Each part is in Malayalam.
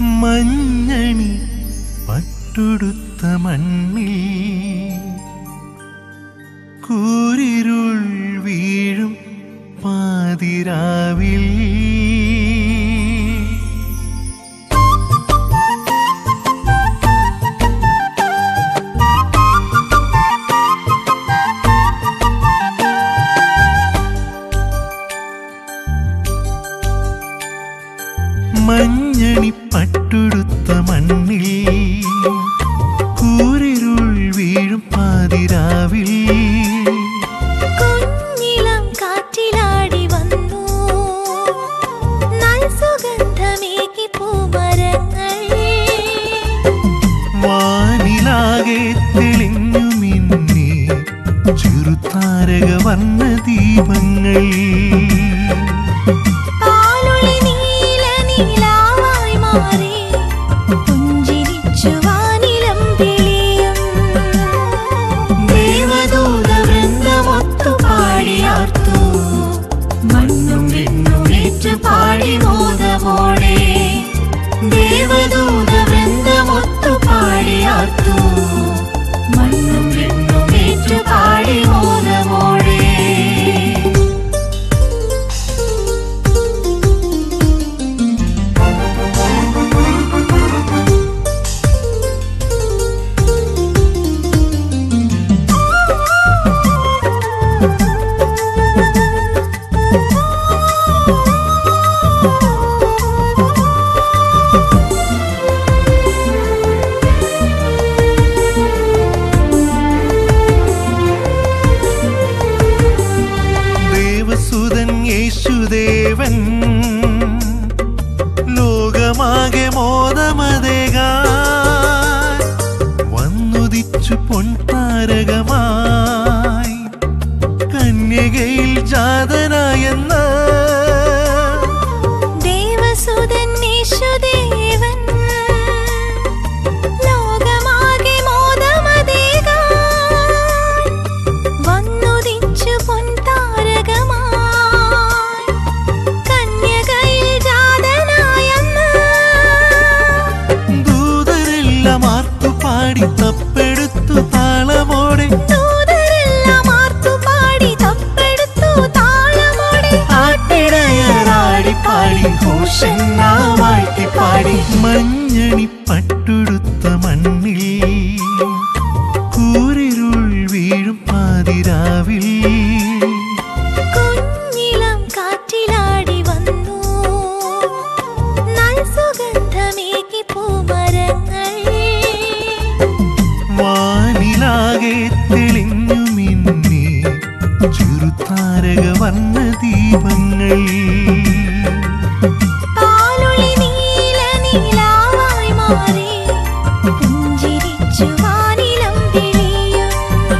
മഞ്ഞണി പട്ടുടുത്ത മണ്ണിൽ കൂരിരുൾ വീഴും പാതിരാവിൽ മഞ്ഞണി പട്ടുടുത്ത മണ്ണിൽ കൂരിരുൾ വീഴും പാതിരാവിൽ കുഞ്ഞിളം കാറ്റിലാടി വന്നു നൽസുഗന്ധമേകി പൂമരങ്ങൾ വാനിലാകെ തെളിഞ്ഞു മിന്നി ചെറുതാരക വർണ്ണ ദീപങ്ങൾ പാലുളി നീല നീലാവായി മാറി പുഞ്ചിരിച്ചു വാനിലം തെളിയും ദേവദൂത വൃന്ദമൊത്തു പാടിയാർത്തു മണ്ണും വിണ്ണും ഏറ്റു പാടി മോദമോടെ ദേവദൂത വൃന്ദമൊത്തു പാടിയാർത്തു മണ്ണും വിണ്ണും ഏറ്റു പാടി മോദമോടെ ദേവസുതൻ യേശുദേവൻ ലോകമാകെ മോദമതേകാൻ വന്നുദിച്ചു പൊൻതാരകമായി കന്യകയിൽ ജാതനായെന്ന ദേവസുതൻ യേശുദേവൻ ലോകമാകെ മോദമതേകാൻ വന്നുദിച്ചു പൊൻതാരകമായി കന്യകയിൽ ജാതനായെന്ന് ദൂതരെല്ലാം ആർത്തുപാടി തപ്പെടുത്തു താളമോടെ ദൂതരെല്ലാം ആർത്തുപാടി തപ്പെടുത്തു താളമോടെ ആട്ടിടയറാടി പാടി ഹോഷന്ന വാഴ്ത്തി പാടി മഞ്ഞണി പട്ടുടുത്ത മണ്ണിൽ കൂരിരുൾ വീഴും പാതിരാവിൽ കുഞ്ഞിളം കാറ്റിലാടി വന്നു നൽസുഗന്ധമേകി പൂമരങ്ങൾ വാനിലാകെ തെളിഞ്ഞു മിന്നി ചെറുതാരക വർണ്ണ ദീപങ്ങൾ പാലുളി നീല നീലാവായി മാറി പുഞ്ചിരിച്ചു വാനിലം തെളിയും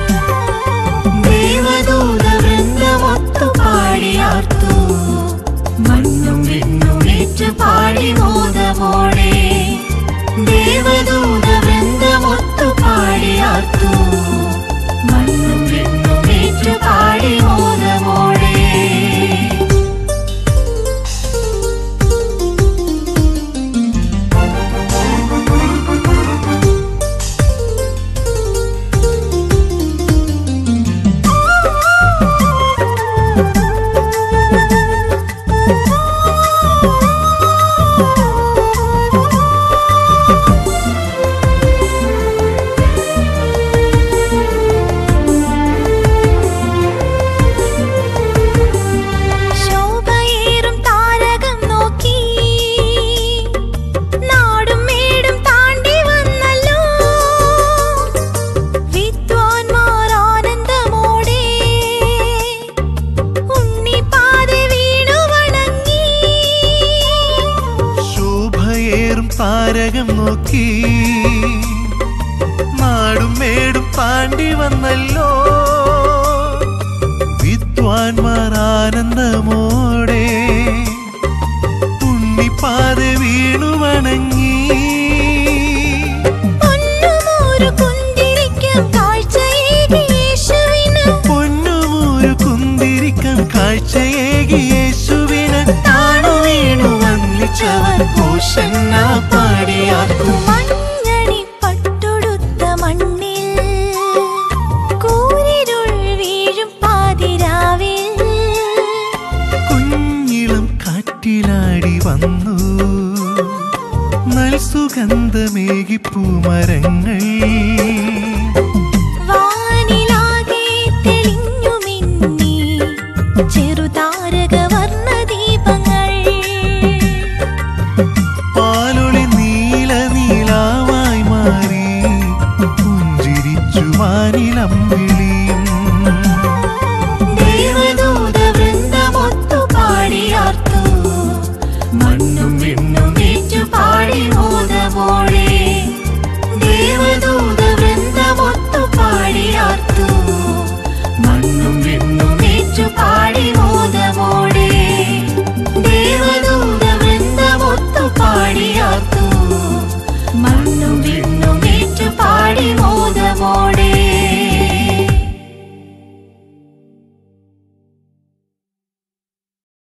ദേവദൂത വൃന്ദമൊത്തു പാടിയാർത്തു മണ്ണും വിണ്ണും ഏറ്റു പാടി മോദമോടെ ദേവദൂത വൃന്ദമൊത്തു പാടിയാർത്തു മണ്ണും വിണ്ണും ഏറ്റു പാടി മോദമോടെ ശോഭയേറും താരകം നോക്കി നാടും മേടും താണ്ടി വന്നല്ലോ വിദ്വാൻമാർ ആനന്ദമോടെ ഉണ്ണിപ്പാതെ വീണു വണങ്ങി ശോഭയേറും താരകം നോക്കി നാടും മേടും താണ്ടി വന്നല്ലോ വിദ്വാൻമാർ ആനന്ദമോടെ ഉണ്ണിപ്പാതെ വീണു വണങ്ങി പൊന്നുമോരു കുന്തിരിക്കം കാഴ്ചയേകി യേശുവിന് പൊന്നുമൂരു കുന്തിരിക്കം കാഴ്ചയേകി യേശുവിന് താണു വീണു വന്നിച്ചു ജനിച്ചവർ ഹോഷന്ന പാടിയാക്കും മഞ്ഞണി പട്ടൊടുത്ത മണ്ണിൽ കൂരിരുൾ വീഴും പാതിരാവിൽ കുഞ്ഞിളം കാറ്റിലാടി വന്നു നൽ സുഗന്ധമേകി പൂമരങ്ങൾ വാനിലാകെ തെളിഞ്ഞു മിന്നി ചെറുതാരക